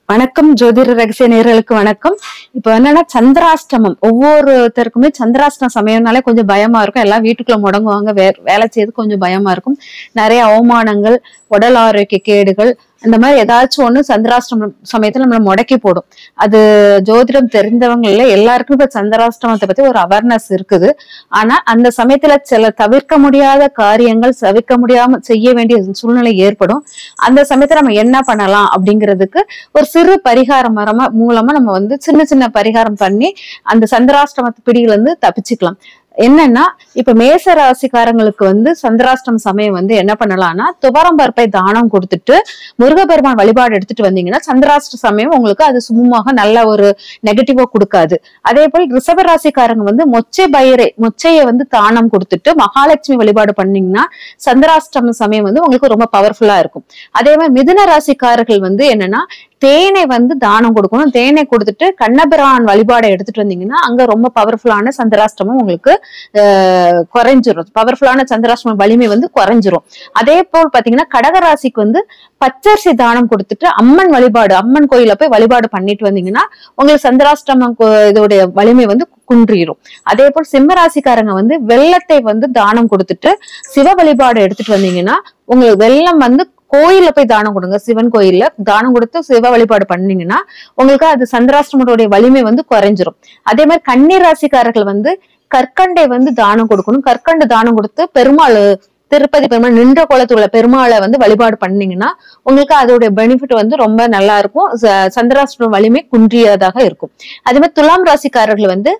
வணக்கம் ஜோதிட ரகசிய நேர்களுக்கு வணக்கம் இப்போ என்னன்னா சந்திராஷ்டமம் ஒவ்வொருத்தருக்குமே சந்திராஷ்டம சமயம்னாலே கொஞ்சம் பயமா இருக்கும் எல்லாம் வீட்டுக்குள்ள முடங்குவாங்க வே வேலை செய்து கொஞ்சம் பயமா இருக்கும் நிறைய அவமானங்கள் உடல் ஆரோக்கிய கேடுகள் அந்த மாதிரி ஏதாச்சும் ஒண்ணு சந்திராஷ்டமம் சமயத்துல நம்மள முடக்கி போடும் அது ஜோதிடம் தெரிந்தவங்க இல்ல எல்லாருக்கும் இப்ப சந்திராஷ்டமத்தை பத்தி ஒரு அவேர்னஸ் இருக்குது ஆனா அந்த சமயத்துல சில தவிர்க்க முடியாத காரியங்கள் தவிர்க்க முடியாம செய்ய வேண்டிய சூழ்நிலை ஏற்படும் அந்த சமயத்துல நம்ம என்ன பண்ணலாம் அப்படிங்கிறதுக்கு ஒரு சிறு பரிகாரம் மரமா மூலமா நம்ம வந்து சின்ன சின்ன பரிகாரம் பண்ணி அந்த சந்திராஷ்டமத்து பிடியில இருந்து தப்பிச்சுக்கலாம் என்னன்னா இப்ப மேச ராசிக்காரங்களுக்கு வந்து சந்திராஷ்டம் சமயம் வந்து என்ன பண்ணலாம்னா துவரம் பருப்பை தானம் கொடுத்துட்டு முருகபெருமான் வழிபாடு எடுத்துட்டு வந்தீங்கன்னா சந்திராஷ்ட சமயம் உங்களுக்கு அது சுமூகமாக நல்ல ஒரு நெகட்டிவா கொடுக்காது அதே போல் ரிஷப ராசிக்காரங்க வந்து மொச்சை பயிரை மொச்சையை வந்து தானம் கொடுத்துட்டு மகாலட்சுமி வழிபாடு பண்ணீங்கன்னா சந்திராஷ்டம சமயம் வந்து உங்களுக்கு ரொம்ப பவர்ஃபுல்லா இருக்கும் அதே மாதிரி மிதுன ராசிக்காரர்கள் வந்து என்னன்னா தேனை வந்து தானம் கொடுக்கணும் தேனை கொடுத்துட்டு கண்ணபிரான் வழிபாடை எடுத்துட்டு வந்தீங்கன்னா அங்க ரொம்ப பவர்ஃபுல்லான சந்திராஷ்டமம் உங்களுக்கு ஆஹ், குறைஞ்சிரும் பவர்ஃபுல்லான சந்திராஷ்டம வலிமை வந்து குறைஞ்சிரும் அதே போல் பாத்தீங்கன்னா கடகராசிக்கு வந்து பச்சரிசி தானம் கொடுத்துட்டு அம்மன் வழிபாடு அம்மன் கோயில போய் வழிபாடு பண்ணிட்டு வந்தீங்கன்னா உங்களுக்கு சந்திராஷ்டமம் கொ- இதோடைய வலிமை வந்து குன்றிரும் அதே போல் சிம்ம ராசிக்காரங்க வந்து வெள்ளத்தை வந்து தானம் கொடுத்துட்டு சிவ வழிபாடு எடுத்துட்டு வந்தீங்கன்னா உங்களுக்கு வெள்ளம் வந்து கோயில்ல போய் தானம் கொடுங்க சிவன் கோயில்ல தானம் கொடுத்து சிவ வழிபாடு பண்ணீங்கன்னா உங்களுக்கு அது சந்திராஷ்டமத்தோடைய வலிமை வந்து குறைஞ்சிரும் அதே மாதிரி கன்னி ராசிக்காரர்கள் வந்து கற்கண்டை வந்து தானம் கொடுக்கணும் கற்கண்டு தானம் கொடுத்து பெருமாள் திருப்பதி பெருமாள் நின்ற குளத்துல உள்ள பெருமாளை வந்து வழிபாடு பண்ணீங்கன்னா உங்களுக்கு அதோடைய பெனிஃபிட் வந்து ரொம்ப நல்லா இருக்கும் ச- சந்திராஷ்டம வலிமை குன்றியதாக இருக்கும் அதே மாதிரி துலாம் ராசிக்காரர்கள் வந்து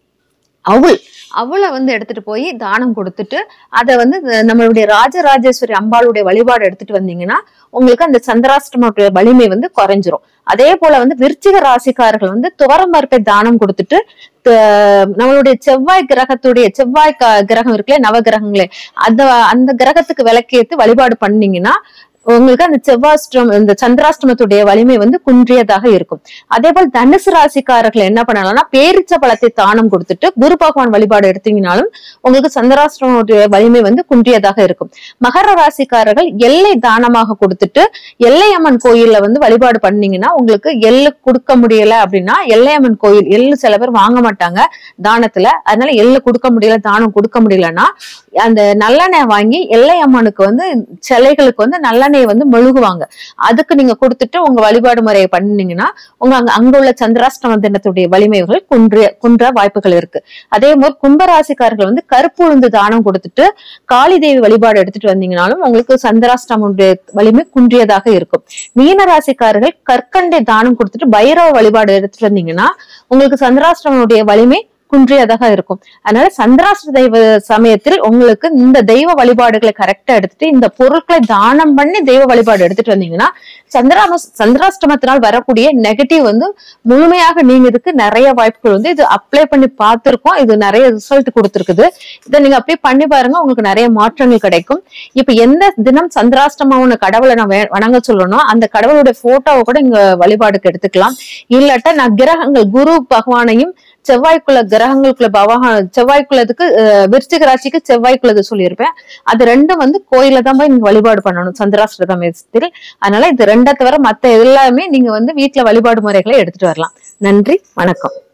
அவுள் அவளை வந்து எடுத்துட்டு போய் தானம் கொடுத்துட்டு அதை வந்து இந்த நம்மளுடைய ராஜராஜேஸ்வரி அம்பாளுடைய வழிபாடு எடுத்துட்டு வந்தீங்கன்னா உங்களுக்கு அந்த சந்திராஷ்டமோட வலிமை வந்து குறைஞ்சிரும் அதே போல வந்து விருச்சிக ராசிக்காரர்கள் வந்து துவரம் பருப்பை தானம் கொடுத்துட்டு த- நம்மளுடைய செவ்வாய் கிரகத்துடைய செவ்வாய் க- கிரகம் இருக்குல்ல நவ கிரகங்களே அந்த அந்த கிரகத்துக்கு விளக்கேத்து வழிபாடு பண்ணீங்கன்னா உங்களுக்கு அந்த செவ்வாஷ்டம் இந்த சந்திராஷ்டமத்துடைய வலிமை வந்து குன்றியதாக இருக்கும் அதே போல் தனுசு ராசிக்காரர்கள் என்ன பண்ணலாம்னா பேரிச்ச பழத்தை தானம் கொடுத்துட்டு குரு பகவான் வழிபாடு எடுத்தீங்கனாலும் உங்களுக்கு சந்திராஷ்டமத்துடைய வலிமை வந்து குன்றியதாக இருக்கும் மகர ராசிக்காரர்கள் எல்லை தானமாக கொடுத்துட்டு எல்லையம்மன் கோயில்ல வந்து வழிபாடு பண்ணீங்கன்னா உங்களுக்கு எள்ளு கொடுக்க முடியல அப்படின்னா எல்லையம்மன் கோயில் எள்ளு சில பேர் வாங்க மாட்டாங்க தானத்துல அதனால எள்ளு கொடுக்க முடியல தானம் கொடுக்க முடியலன்னா அந்த நல்லெண்ணெய் வாங்கி எல்லையம்மனுக்கு வந்து சிலைகளுக்கு வந்து நல்லெண்ணெய் வந்து மெழுகுவாங்க அதுக்கு நீங்க கொடுத்துட்டு உங்க வழிபாடு முறையை பண்ணீங்கன்னா உங்க அங்க அங்க உள்ள சந்திராஷ்டம தினத்துடைய வலிமைகள் குன்ற குன்ற வாய்ப்புகள் இருக்கு அதே மாதிரி கும்பராசிக்காரர்கள் வந்து கருப்பு உளுந்து தானம் கொடுத்துட்டு காளி தேவி வழிபாடு எடுத்துட்டு வந்தீங்கனாலும் உங்களுக்கு சந்திராஷ்டமுடைய வலிமை குன்றியதாக இருக்கும் மீன ராசிக்காரர்கள் கற்கண்டை தானம் கொடுத்துட்டு பைரவ வழிபாடு எடுத்துட்டு வந்தீங்கன்னா உங்களுக்கு சந்திராஷ்டமனுடைய வலிமை குன்றியதாக இருக்கும் அதனால சந்திராஷ்ட தெய்வ சமயத்தில் உங்களுக்கு இந்த தெய்வ வழிபாடுகளை கரெக்டா எடுத்துட்டு இந்த பொருட்களை தானம் பண்ணி தெய்வ வழிபாடு எடுத்துட்டு வந்தீங்கன்னா சந்திராம சந்திராஷ்டமத்தினால் வரக்கூடிய நெகட்டிவ் வந்து முழுமையாக நீங்கிறதுக்கு நிறைய வாய்ப்புகள் வந்து இது அப்ளை பண்ணி பார்த்திருக்கோம் இது நிறைய ரிசல்ட் கொடுத்துருக்குது இதை நீங்க அப்படியே பண்ணி பாருங்க உங்களுக்கு நிறைய மாற்றங்கள் கிடைக்கும் இப்ப எந்த தினம் சந்திராஷ்டமம்னு கடவுளை நான் வே- வணங்க சொல்லணும் அந்த கடவுளுடைய போட்டோவை கூட இங்க வழிபாடுக்கு எடுத்துக்கலாம் இல்லாட்டா நான் கிரகங்கள் குரு பகவானையும் செவ்வாய்க்குள்ள கிரகங்களுக்குள்ள பவகா செவ்வாய்க்குள்ளதுக்கு அஹ், விருச்சிக ராசிக்கு செவ்வாய்க்குள்ளது சொல்லியிருப்பேன் அது ரெண்டும் வந்து கோயில தான் போய் நீங்க வழிபாடு பண்ணணும் சந்திராஷ்ட சமயத்தில் அதனால இது ரெண்டை தவிர மத்த எல்லாமே நீங்க வந்து வீட்டுல வழிபாடு முறைகளை எடுத்துட்டு வரலாம் நன்றி வணக்கம்